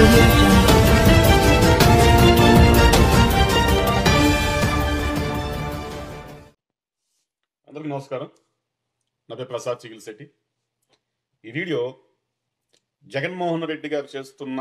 audio jungle. అందరికీ నమస్కారం నా పేరు ప్రసాద్ చిగిల్ శెట్టి ఈ వీడియో జగన్మోహన్ రెడ్డి గారు చేస్తున్న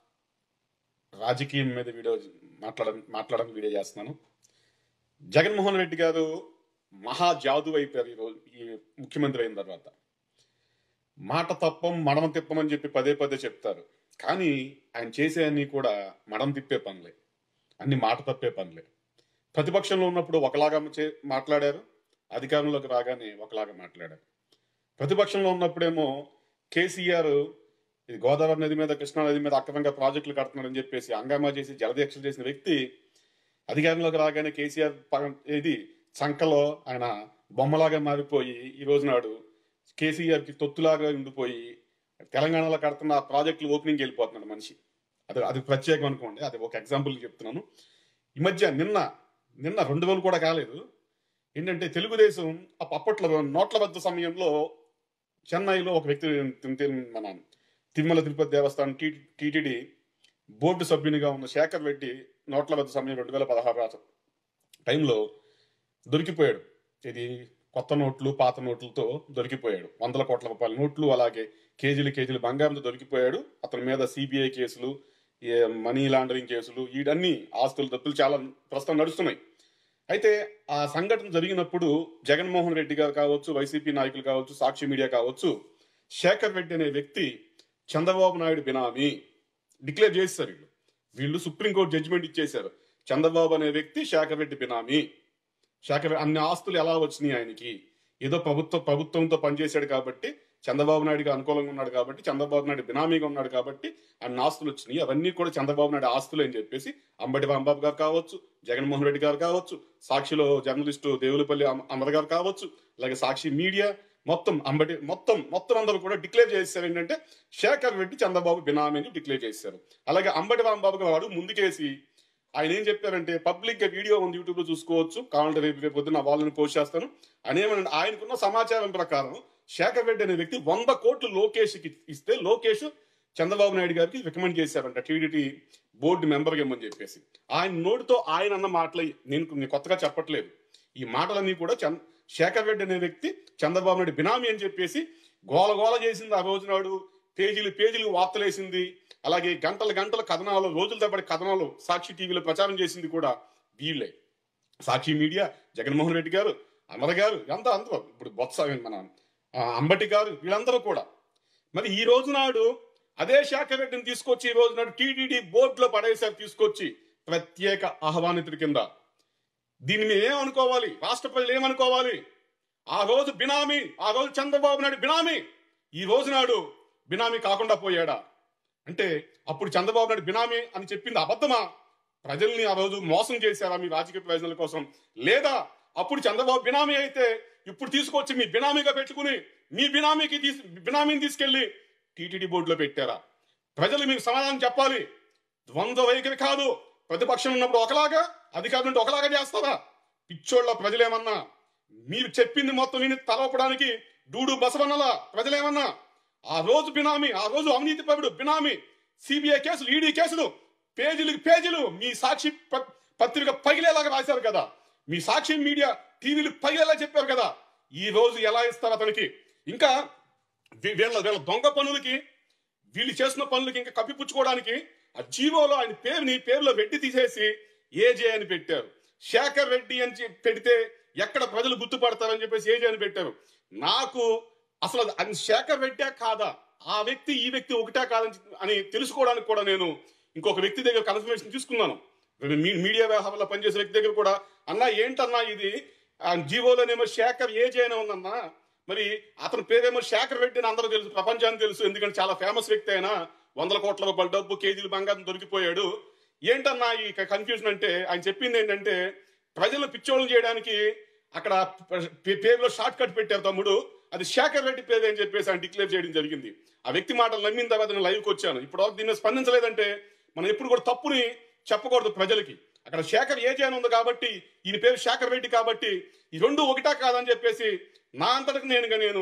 రాజకీయం మీద వీడియో మాట్లాడ మాట్లాడడానికి వీడియో చేస్తున్నాను జగన్మోహన్ రెడ్డి గారు మహా జాదు అయిపోయారు ఈరోజు ఈ ముఖ్యమంత్రి అయిన తర్వాత మాట తప్పం మడమ తిప్పమని చెప్పి పదే పదే చెప్తారు కానీ ఆయన చేసే అన్ని కూడా మడం తిప్పే పనులే అన్ని మాట తప్పే పనులే ప్రతిపక్షంలో ఉన్నప్పుడు ఒకలాగా చే- మాట్లాడారు అధికారంలోకి రాగానే ఒకలాగా మాట్లాడారు ప్రతిపక్షంలో ఉన్నప్పుడేమో కేసీఆర్ ఇది గోదావరి నది మీద కృష్ణా నది మీద అక్రమంగా ప్రాజెక్టులు కడుతున్నారని చెప్పేసి హంగామా చేసి జలదీక్షలు చేసిన వ్యక్తి అధికారంలోకి రాగానే కేసీఆర్ పగ- ఇది చంకలో ఆయన బొమ్మలాగా మారిపోయి ఈ రోజు నాడు కేసీఆర్కి తొత్తులాగా ఉండిపోయి తెలంగాణలో కడుతున్న ఆ ప్రాజెక్టులు ఓపెనింగ్ వెళ్ళిపోతున్నాడు మనిషి అది అది ప్రత్యేకం అనుకోండి అది ఒక ఎగ్జాంపుల్ చెప్తున్నాను ఈ మధ్య నిన్న నిన్న రెండు రోజులు కూడా కాలేదు ఏంటంటే తెలుగుదేశం అప్ప- అప్పట్లో నోట్ల వద్ద సమయంలో చెన్నైలో ఒక వ్యక్తి తిన్- తిన్- మన తిరుమల తిరుపతి దేవస్థానం టీ- టీటీడీ బోర్డు సభ్యునిగా ఉన్న శేఖర్ రెడ్డి నోట్ల వద్ద సమయం రెండు వేల పదహారు టైంలో దొరికిపోయాడు ఇది కొత్త నోట్లు పాత నోట్లతో దొరికిపోయాడు వందల కోట్ల రూపాయల నోట్లు అలాగే కేజీలు కేజీలు బంగారంతో దొరికిపోయాడు అతని మీద సిబిఐ కేసులు ఏ మనీ లాండరింగ్ కేసులు వీడన్ని ఆస్తులు తప్పులు చాలా ప్రస్తుతం నడుస్తున్నాయి అయితే ఆ సంఘటన జరిగినప్పుడు జగన్మోహన్ రెడ్డి గారు కావచ్చు వైసీపీ నాయకులు కావచ్చు సాక్షి మీడియా కావచ్చు శేఖర్ రెడ్డి అనే వ్యక్తి చంద్రబాబు నాయుడు బినామీ డిక్లేర్ చేశారు వీళ్ళు వీళ్ళు సుప్రీంకోర్టు జడ్జిమెంట్ ఇచ్చేశారు చంద్రబాబు అనే వ్యక్తి శేఖర్ రెడ్డి బినామీ శేఖర్ అన్ని ఆస్తులు ఎలా వచ్చినాయి ఆయనకి ఏదో ప్రభుత్వ ప్రభుత్వంతో పనిచేశాడు కాబట్టి చంద్రబాబు నాయుడుగా అనుకూలంగా ఉన్నాడు కాబట్టి చంద్రబాబు నాయుడు బినామీగా ఉన్నాడు కాబట్టి అన్ని ఆస్తులు వచ్చినాయి అవన్నీ కూడా చంద్రబాబు నాయుడు ఆస్తులు అని చెప్పేసి అంబటి రాంబాబు గారు కావచ్చు జగన్మోహన్ రెడ్డి గారు కావచ్చు సాక్షిలో జర్నలిస్టు దేవులపల్లి అమ- అమర్ గారు కావచ్చు అలాగే సాక్షి మీడియా మొత్తం అంబటి మొత్తం మొత్తం అందరూ కూడా డిక్లేర్ చేశారు ఏంటంటే శేఖర్ రెడ్డి చంద్రబాబు బినామీని డిక్లేర్ చేశారు అలాగే అంబటి రాంబాబు గారు ముందుకేసి ఆయన ఏం చెప్పారంటే పబ్లిక్ గా వీడియో ఉంది యూట్యూబ్ లో చూసుకోవచ్చు కావాలంటే రేపు రేపు పొద్దున్న వాళ్ళని పోస్ట్ చేస్తాను అని ఏమన్నా ఆయనకున్న సమాచారం ప్రకారం శేఖర్ రెడ్డి అనే వ్యక్తి వంద కోట్లు లోకేష్కి ఇస్తే లోకేష్ చంద్రబాబు నాయుడు గారికి రికమెండ్ చేశారంట టీడీటీ బోర్డు మెంబర్ ఇమ్మని చెప్పేసి ఆయన నోటితో ఆయన అన్న మాటలు నేను నేను కొత్తగా చెప్పట్లేదు ఈ మాటలన్నీ కూడా చంద్ శేఖర్ రెడ్డి అనే వ్యక్తి చంద్రబాబు నాయుడు బినామీ అని చెప్పేసి గోల గోల చేసింది ఆ రోజు నాడు పేజీలు పేజీలు వార్తలేసింది అలాగే గంటల గంటల కథనాలు రోజుల తప్పటి కథనాలు సాక్షి టీవీలో ప్రచారం చేసింది కూడా వీళ్ళే సాక్షి మీడియా జగన్మోహన్ రెడ్డి గారు అమర గారు అంతా అందరూ ఇప్పుడు బొత్స మన ఆ, అంబటి గారు వీళ్ళందరూ కూడా మరి ఈ రోజు నాడు అదే శాఖ రెడ్డిని తీసుకొచ్చి ఈ రోజు నాడు టీటీడీ బోర్డులో పడేసారు తీసుకొచ్చి ప్రత్యేక ఆహ్వానితుడి కింద దీన్ని మేము ఏమనుకోవాలి రాష్ట్ర ప్రజలు ఏమనుకోవాలి ఆ రోజు బినామీ ఆ రోజు చంద్రబాబు నాయుడు బినామీ ఈ రోజు నాడు బినామీ కాకుండా పోయాడా అంటే అప్పుడు చంద్రబాబు నాయుడు బినామీ అని చెప్పింది అబద్ధమా ప్రజల్ని ఆ రోజు మోసం చేశారా మీ రాజకీయ ప్రయోజనాల కోసం లేదా అప్పుడు చంద్రబాబు బినామీ అయితే ఇప్పుడు తీసుకొచ్చి మీ బినామీగా పెట్టుకుని మీ బినామీకి తీసు బినామీని తీసుకెళ్లి టీటీడీ బోర్డులో పెట్టారా ప్రజలు మీకు సమాధానం చెప్పాలి ద్వంద్వ వైఖరి కాదు ప్రతిపక్షం ఉన్నప్పుడు ఒకలాగా అధికారులు ఉంటే ఒకలాగా చేస్తారా పిచ్చోళ్ళ ప్రజలేమన్నా మీరు చెప్పింది మొత్తం విని తలవపడానికి డూడు బసవన్నలా ప్రజలేమన్నా ఆ రోజు బినామీ ఆ రోజు అవినీతి పరుడు బినామీ సిబిఐ కేసులు ఈడీ కేసులు పేజీలకు పేజీలు మీ సాక్షి ప- పత్రిక పగిలేలాగా రాశారు కదా మీ సాక్షి మీడియా టీవీలు పగిలేలా చెప్పారు కదా ఈ రోజు ఎలా ఇస్తారు అతనికి ఇంకా వీ- వీళ్ళ వీళ్ళ దొంగ పనులకి వీళ్ళు చేసిన పనులకి ఇంకా కప్పిపుచ్చుకోవడానికి ఆ జీవోలో ఆయన పేరుని పేరులో వెట్టి తీసేసి ఏజే అని పెట్టారు శేఖర్ రెడ్డి అని చెప్పి పెడితే ఎక్కడ ప్రజలు గుర్తుపడతారని చెప్పేసి ఏజే అని పెట్టారు నాకు అసలు అది అది శేఖర్ రెడ్డే కాదా ఆ వ్యక్తి ఈ వ్యక్తి ఒకటే కాదని అని తెలుసుకోవడానికి కూడా నేను ఇంకొక వ్యక్తి దగ్గర కన్ఫర్మేషన్ తీసుకున్నాను మీ- మీడియా వ్యవహారంలో పనిచేసే వ్యక్తి దగ్గర కూడా అన్నా ఏంటన్నా ఇది ఆ జీవోలోనేమో శేఖర్ ఏజే అని ఉందన్నా మరి అతని పేరేమో శేఖర్ రెడ్డి అని అందరూ తెలుసు ప్రపంచానికి తెలుసు ఎందుకంటే చాలా ఫేమస్ వ్యక్తి అయినా వందల కోట్ల రూపాయల డబ్బు కేజీలు బంగారం దొరికిపోయాడు ఏంటన్నా ఈ కన్ఫ్యూజన్ అంటే ఆయన చెప్పింది ఏంటంటే ప్రజలను పిచ్చోళ్ళని చేయడానికి అక్కడ పే- పేరులో షార్ట్ కట్ పెట్టారు తమ్ముడు అది శేఖర్ రెడ్డి పేరు అని చెప్పేసి ఆయన డిక్లేర్ చేయడం జరిగింది ఆ వ్యక్తి మాటలు నమ్మిన తర్వాత నేను లైవ్కి వచ్చాను ఇప్పుడు దీని మీద స్పందించలేదంటే మనం ఎప్పుడు కూడా తప్పుని చెప్పకూడదు ప్రజలకి అక్కడ శేఖర్ ఏజే అని ఉంది కాబట్టి ఈయన పేరు శేఖర్ రెడ్డి కాబట్టి ఈ రెండు ఒకటా కాదని చెప్పేసి నా అంతటికి నేనుగా నేను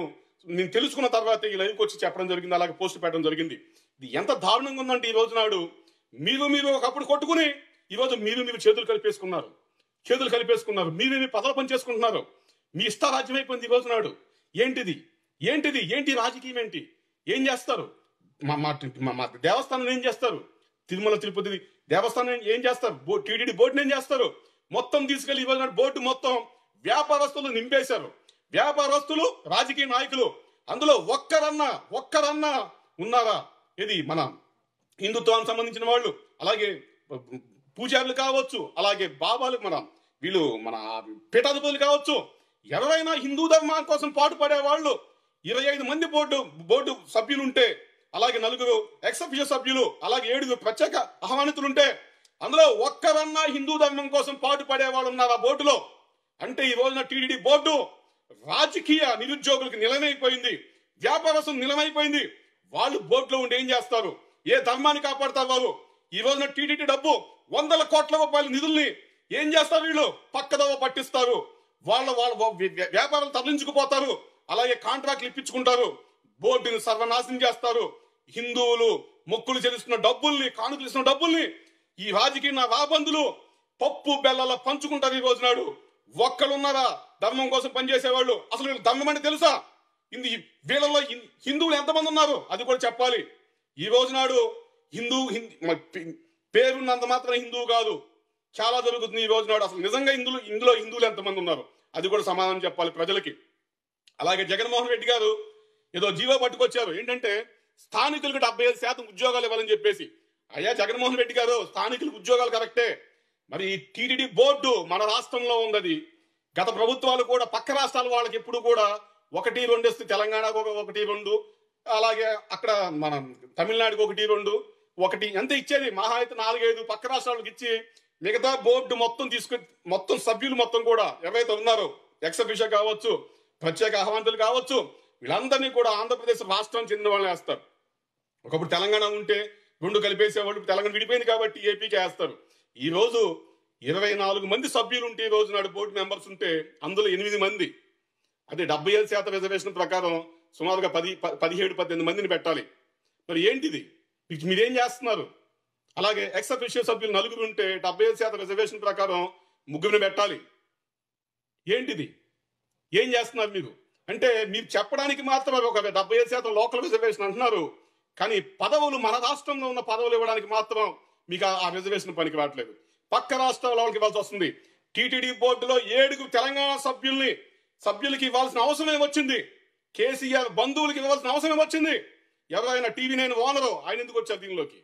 నేను తెలుసుకున్న తర్వాత ఈ లైవ్కి వచ్చి చెప్పడం జరిగింది అలాగే పోస్ట్ పెట్టడం జరిగింది ఇది ఎంత దారుణంగా ఉందంటే ఈ రోజు నాడు మీరు మీరు ఒకప్పుడు కొట్టుకుని ఈ రోజు మీరు మీరు చేతులు కలిపేసుకున్నారు చేతులు కలిపేసుకున్నారు మీరు మీ పదలు పనిచేసుకుంటున్నారు మీ ఇష్టారాజ్యం అయిపోయింది ఈ రోజు నాడు ఏంటిది ఏంటిది ఏంటి రాజకీయం ఏంటి ఏం చేస్తారు మా మా మా- మా దేవస్థానం ఏం చేస్తారు తిరుమల తిరుపతి దేవస్థానం ఏం చేస్తారు బో టీటీడీ బోర్డుని ఏం చేస్తారు మొత్తం తీసుకెళ్లి ఈ రోజు నాడు బోర్డు మొత్తం వ్యాపారస్తులు నింపేశారు వ్యాపారస్తులు రాజకీయ నాయకులు అందులో ఒక్కరన్నా ఒక్కరన్నా ఉన్నారా ఇది మన హిందుత్వానికి సంబంధించిన వాళ్ళు అలాగే పూజారులు కావచ్చు అలాగే బాబాలు మన వీళ్ళు మన పీఠాధిపతులు కావచ్చు ఎవరైనా హిందూ ధర్మం కోసం పాటుపడే వాళ్ళు ఇరవై ఐదు మంది బోర్డు బోర్డు సభ్యులు ఉంటే అలాగే నలుగురు ఎక్సఫిషియల్ సభ్యులు అలాగే ఏడుగురు ప్రత్యేక ఆహ్వానితులు ఉంటే అందులో ఒక్కరన్నా హిందూ ధర్మం కోసం పాటుపడే వాళ్ళు ఉన్నారు ఆ బోర్డులో అంటే ఈ రోజున టీడీడీ బోర్డు రాజకీయ నిరుద్యోగులకు నిలమైపోయింది వ్యాపారస్తులు నిలమైపోయింది వాళ్ళు బోర్డులో ఉండి ఏం చేస్తారు ఏ ధర్మాన్ని కాపాడతారు వారు ఈ రోజున టీడీటీ డబ్బు వందల కోట్ల రూపాయల నిధుల్ని ఏం చేస్తారు వీళ్ళు పక్కదవ పట్టిస్తారు వాళ్ళ వాళ్ళ వ్య- వ్యాపారాలు తరలించుకుపోతారు అలాగే కాంట్రాక్ట్లు ఇప్పించుకుంటారు బోర్డుని సర్వనాశనం చేస్తారు హిందువులు మొక్కులు చెల్లిస్తున్న డబ్బుల్ని కానుకలు ఇస్తున్న డబ్బుల్ని ఈ రాజకీయ రాబందులు పప్పు బెల్లాల పంచుకుంటారు ఈ రోజు నాడు ఒక్కడున్నారా ధర్మం కోసం పనిచేసేవాళ్ళు అసలు వీళ్ళు ధర్మం అంటే తెలుసా ఇంది వీళ్ళలో హిం- హిందువులు ఎంతమంది ఉన్నారు అది కూడా చెప్పాలి ఈ రోజు నాడు హిందూ హిందీ మ- పే- పేరున్నంత మాత్రం హిందువు కాదు చాలా జరుగుతుంది ఈ రోజు నాడు అసలు నిజంగా హిందువులు ఇందులో హిందువులు ఎంతమంది ఉన్నారు అది కూడా సమాధానం చెప్పాలి ప్రజలకి అలాగే జగన్మోహన్ రెడ్డి గారు ఏదో జీవో పట్టుకొచ్చారు ఏంటంటే స్థానికులకు డెబ్బై ఐదు శాతం ఉద్యోగాలు ఇవ్వాలని చెప్పేసి అయ్యా జగన్మోహన్ రెడ్డి గారు స్థానికులకు ఉద్యోగాలు కరెక్టే మరి టీటీడీ బోర్డు మన రాష్ట్రంలో ఉన్నది గత ప్రభుత్వాలు కూడా పక్క రాష్ట్రాల వాళ్ళకి ఎప్పుడు కూడా ఒకటి రెండు వస్తే తెలంగాణకు ఒక ఒకటి రెండు అలాగే అక్కడ మన తమిళనాడుకి ఒకటి రెండు ఒకటి ఎంత ఇచ్చేది మహా అయితే నాలుగైదు పక్క రాష్ట్రాలకు ఇచ్చి మిగతా బోర్డు మొత్తం తీసుకు మొత్తం సభ్యులు మొత్తం కూడా ఎవరైతే ఉన్నారో ఎక్సబిషన్ కావచ్చు ప్రత్యేక ఆహ్వానితులు కావచ్చు వీళ్ళందరినీ కూడా ఆంధ్రప్రదేశ్ రాష్ట్రం చెందిన వాళ్ళని వేస్తారు ఒకప్పుడు తెలంగాణ ఉంటే రెండు కలిపేసేవాళ్ళు తెలంగాణ విడిపోయింది కాబట్టి ఏపీకి వేస్తారు ఈ రోజు ఇరవై నాలుగు మంది సభ్యులు ఉంటే ఈ రోజు నాడు బోర్డు మెంబర్స్ ఉంటే అందులో ఎనిమిది మంది అదే డెబ్బై ఐదు శాతం రిజర్వేషన్ ప్రకారం సుమారుగా పది ప- పదిహేడు పద్దెనిమిది మందిని పెట్టాలి మరి ఏంటిది మీకు మీరేం చేస్తున్నారు అలాగే ఎక్స్ అఫీషియల్ సభ్యులు నలుగురు ఉంటే డెబ్బై ఐదు శాతం రిజర్వేషన్ ప్రకారం ముగ్గురిని పెట్టాలి ఏంటిది ఏం చేస్తున్నారు మీరు అంటే మీరు చెప్పడానికి మాత్రం ఒక డెబ్బై ఐదు శాతం లోకల్ రిజర్వేషన్ అంటున్నారు కానీ పదవులు మన రాష్ట్రంలో ఉన్న పదవులు ఇవ్వడానికి మాత్రం మీకు ఆ- ఆ రిజర్వేషన్ పనికి రావట్లేదు పక్క రాష్ట్రాల వాళ్ళకి ఇవ్వాల్సి వస్తుంది టీటీడీ బోర్డులో ఏడుగురు తెలంగాణ సభ్యుల్ని సభ్యులకి ఇవ్వాల్సిన అవసరమే వచ్చింది కేసీఆర్ బంధువులకి ఇవ్వాల్సిన అవసరం వచ్చింది ఎవరైనా టీవీ నైన్ ఓనరు ఆయన ఎందుకు వచ్చారు దీనిలోకి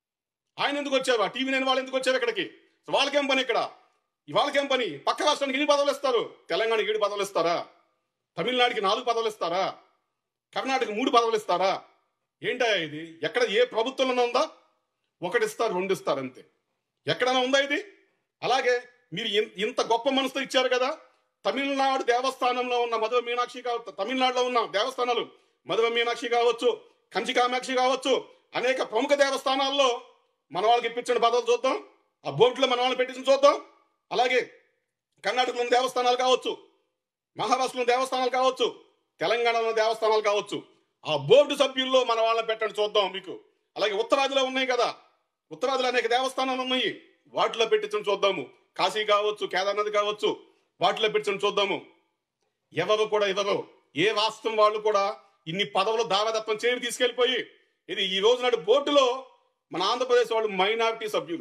ఆయన ఎందుకు వచ్చారు ఆ టీవీ నైన్ వాళ్ళు ఎందుకు వచ్చారు ఇక్కడికి వాళ్ళకేం పని ఇక్కడ వాళ్ళకేం పని పక్క రాష్ట్రానికి ఎన్ని పదవులు ఇస్తారు తెలంగాణకి ఏడు పదవులు ఇస్తారా తమిళనాడుకి నాలుగు పదవులు ఇస్తారా కర్ణాటక మూడు పదవులు ఇస్తారా ఏంటా ఇది ఎక్కడ ఏ ప్రభుత్వంలో ఉందా ఒకటి ఇస్తారు రెండు ఇస్తారు అంతే ఎక్కడైనా ఉందా ఇది అలాగే మీరు ఇన్- ఇంత గొప్ప మనసుతో ఇచ్చారు కదా తమిళనాడు దేవస్థానంలో ఉన్న మధుర మీనాక్షి కావచ్చు తమిళనాడులో ఉన్న దేవస్థానాలు మధుర మీనాక్షి కావచ్చు కంచి కామాక్షి కావచ్చు అనేక ప్రముఖ దేవస్థానాల్లో మన వాళ్ళకి ఇప్పించిన పదవులు చూద్దాం ఆ బోర్డులో మన వాళ్ళని పెట్టించిన చూద్దాం అలాగే కర్ణాటకలో ఉన్న దేవస్థానాలు కావచ్చు మహారాష్ట్రలో ఉన్న దేవస్థానాలు కావచ్చు తెలంగాణలో ఉన్న దేవస్థానాలు కావచ్చు ఆ బోర్డు సభ్యుల్లో మన వాళ్ళని పెట్టండి చూద్దాం మీకు అలాగే ఉత్తరాదిలో ఉన్నాయి కదా ఉత్తరాదిలో అనేక దేవస్థానాలు ఉన్నాయి వాటిలో పెట్టించడం చూద్దాము కాశీ కావచ్చు కేదార్నాథ్ కావచ్చు వాటిలో పెట్టించడం చూద్దాము ఎవరు కూడా ఎవరు ఏ రాష్ట్రం వాళ్ళు కూడా ఇన్ని పదవులు దావదత్వం చేసి తీసుకెళ్లిపోయి ఇది ఈ రోజు నాడు బోర్డులో మన ఆంధ్రప్రదేశ్ వాళ్ళు మైనారిటీ సభ్యులు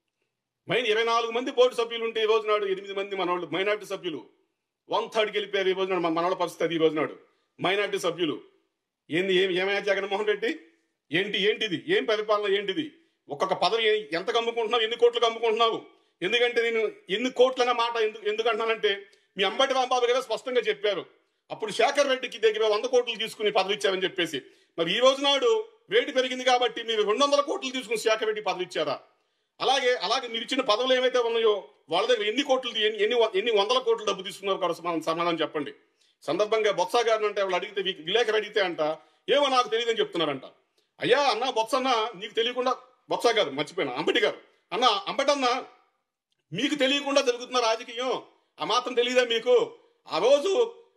మైన్ ఇరవై నాలుగు మంది బోర్డు సభ్యులు ఉంటే ఈ రోజు నాడు ఎనిమిది మంది మన వాళ్ళు మైనారిటీ సభ్యులు వన్ థర్డ్కి వెళ్ళిపోయారు ఈ రోజు నాడు మన మనవాళ్ళ పరిస్థితి అది ఈ రోజు నాడు మైనారిటీ సభ్యులు ఏంది ఏం ఏమయ్యా జగన్మోహన్ రెడ్డి ఏంటి ఏంటిది ఏం పరిపాలన ఏంటిది ఒక్కొక్క పదవి ఏ- ఎంత కమ్ముకుంటున్నావు ఎన్ని కోట్లు కమ్ముకుంటున్నావు ఎందుకంటే నేను ఎన్ని కోట్లన్న మాట ఎందుకు ఎందుకు అంటున్నానంటే మీ అంబటి రాంబాబు గారు స్పష్టంగా చెప్పారు అప్పుడు శేఖర్ రెడ్డికి దగ్గర వంద కోట్లు తీసుకుని పదవి ఇచ్చారని చెప్పేసి మరి ఈ రోజు నాడు రేటు పెరిగింది కాబట్టి మీరు రెండు వందల కోట్లు తీసుకుని శేఖర్ రెడ్డి పదవి ఇచ్చారా అలాగే అలాగే మీరు ఇచ్చిన పదవులు ఏవైతే ఉన్నాయో వాళ్ళ దగ్గర ఎన్ని కోట్లు ఎన్ని ఎన్ని వ- ఎన్ని వందల కోట్లు డబ్బు తీసుకున్నారు కూడా సమాధానం సమాధానం చెప్పండి సందర్భంగా బొత్స గారిని అంటే వాళ్ళు అడిగితే వి- విలేకరు అడిగితే అంట ఏమో నాకు తెలియదని చెప్తున్నారంట అయ్యా అన్న బొత్స అన్న నీకు తెలియకుండా బొత్స గారు మర్చిపోయినా అంబటి గారు అన్న అంబటన్న మీకు తెలియకుండా జరుగుతున్న రాజకీయం ఆ మాత్రం తెలియదా మీకు ఆ రోజు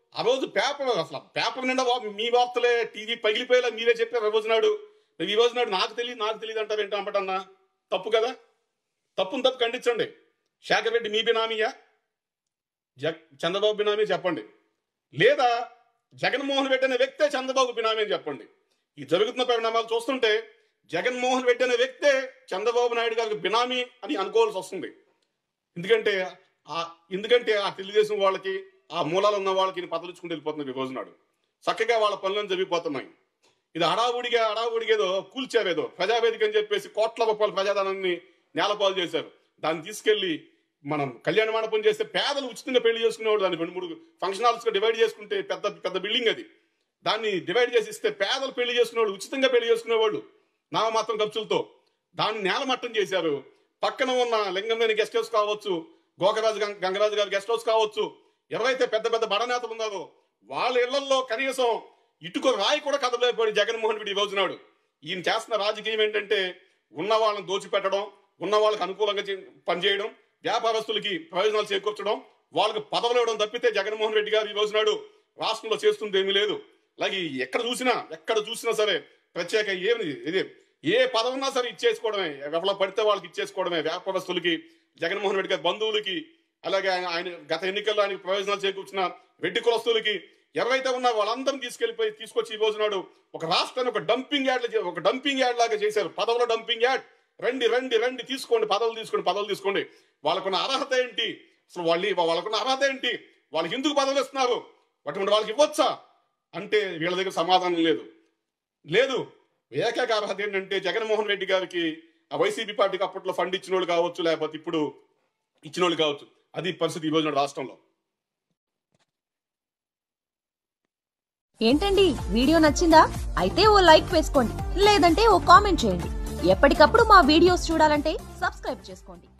ఆ రోజు పేపర్ అసలు పేపర్ నిండా వా- మీ వార్తలే టీవీ పగిలిపోయేలా మీరే చెప్పారు ఆ రోజు నాడు మరి ఈ రోజు నాడు నాకు తెలియదు నాకు తెలియదు అంటారు ఏంటో అంపటన్నా తప్పు కదా తప్పును తప్పు ఖండించండి శేఖర్ రెడ్డి మీ బినామీయా జగ్ చంద్రబాబు బినామీ చెప్పండి లేదా జగన్మోహన్ రెడ్డి అనే వ్యక్తే చంద్రబాబు బినామీ అని చెప్పండి ఈ జరుగుతున్న పరిణామాలు చూస్తుంటే జగన్మోహన్ రెడ్డి అనే వ్యక్తే చంద్రబాబు నాయుడు గారికి బినామీ అని అనుకోవాల్సి వస్తుంది ఎందుకంటే ఆ ఎందుకంటే ఆ తెలుగుదేశం వాళ్ళకి ఆ మూలాలు ఉన్న వాళ్ళకి ఈయన పదలుచుకుంటూ వెళ్ళిపోతున్నారు ఈ రోజు నాడు చక్కగా వాళ్ళ పనులను జరిగిపోతున్నాయి ఇది హడావుడిగా హడావుడిగేదో కూల్చారేదో ప్రజావేదిక అని చెప్పేసి కోట్ల రూపాయల ప్రజాధనాన్ని నేలపాలు చేశారు దాన్ని తీసుకెళ్లి మనం కళ్యాణ మండపం చేస్తే పేదలు ఉచితంగా పెళ్లి చేసుకునేవాడు దాన్ని రెండు మూడు ఫంక్షన్ హాల్స్ గా డివైడ్ చేసుకుంటే పెద్ద పెద్ద బిల్డింగ్ అది దాన్ని డివైడ్ చేసి ఇస్తే పేదలు పెళ్లి చేసుకునేవాళ్ళు ఉచితంగా పెళ్లి చేసుకునేవాళ్ళు నామమాత్రం ఖర్చులతో దాన్ని నేలమట్టం చేశారు పక్కన ఉన్న లింగంలేని గెస్ట్ హౌస్ కావచ్చు గోకరాజు గంగ- గంగరాజు గారి గెస్ట్ హౌస్ కావచ్చు ఎవరైతే పెద్ద పెద్ద బడనేతలు ఉన్నారో వాళ్ళ ఇళ్లలో కనీసం ఇటుక రాయి కూడా కదలలేకపోయి జగన్మోహన్ రెడ్డి ఈ రోజునాడు ఈయన చేస్తున్న రాజకీయం ఏంటంటే ఉన్న వాళ్ళని దోచిపెట్టడం ఉన్న వాళ్ళకి అనుకూలంగా చే- పనిచేయడం వ్యాపారస్తులకి ప్రయోజనాలు చేకూర్చడం వాళ్ళకి పదవులు ఇవ్వడం తప్పితే జగన్మోహన్ రెడ్డి గారు ఈ రోజునాడు రాష్ట్రంలో చేస్తుంది ఏమీ లేదు అలాగే ఎక్కడ చూసినా ఎక్కడ చూసినా సరే ప్రత్యేక ఏమి ఇది ఏ పదవి ఉన్నా సరే ఇచ్చేసుకోవడమే ఎవరిలో పడితే వాళ్ళకి ఇచ్చేసుకోవడమే వ్యాపారస్తులకి జగన్మోహన్ రెడ్డి గారి బంధువులకి అలాగే ఆయన ఆయన గత ఎన్నికల్లో ఆయనకి ప్రయోజనాలు చేకూర్చిన రెడ్డి కులస్తులకి ఎవరైతే ఉన్నారో వాళ్ళందరినీ తీసుకెళ్లిపోయి తీసుకొచ్చి ఈ రోజు నాడు ఒక రాష్ట్రాన్ని ఒక డంపింగ్ యార్డ్ ఒక డంపింగ్ యార్డ్ లాగా చేశారు పదవుల డంపింగ్ యార్డ్ రండి రండి రండి తీసుకోండి పదవులు తీసుకోండి పదవులు తీసుకోండి వాళ్ళకున్న అర్హత ఏంటి అసలు వాళ్ళు వాళ్ళకున్న అర్హత ఏంటి వాళ్ళకి ఎందుకు పదవులు ఇస్తున్నారు అటువంటి వాళ్ళకి ఇవ్వచ్చా అంటే వీళ్ళ దగ్గర సమాధానం లేదు లేదు ఏకైక అర్హత ఏంటంటే జగన్మోహన్ రెడ్డి గారికి ఆ వైసీపీ పార్టీకి అప్పట్లో ఫండ్ ఇచ్చిన వాళ్ళు కావచ్చు లేకపోతే ఇప్పుడు ఇచ్చిన వాళ్ళు కావచ్చు అది పరిస్థితి ఈ రోజున రాష్ట్రంలో ఏంటండి వీడియో నచ్చిందా అయితే ఓ లైక్ వేసుకోండి లేదంటే ఓ కామెంట్ చేయండి ఎప్పటికప్పుడు మా వీడియోస్ చూడాలంటే సబ్స్క్రైబ్ చేసుకోండి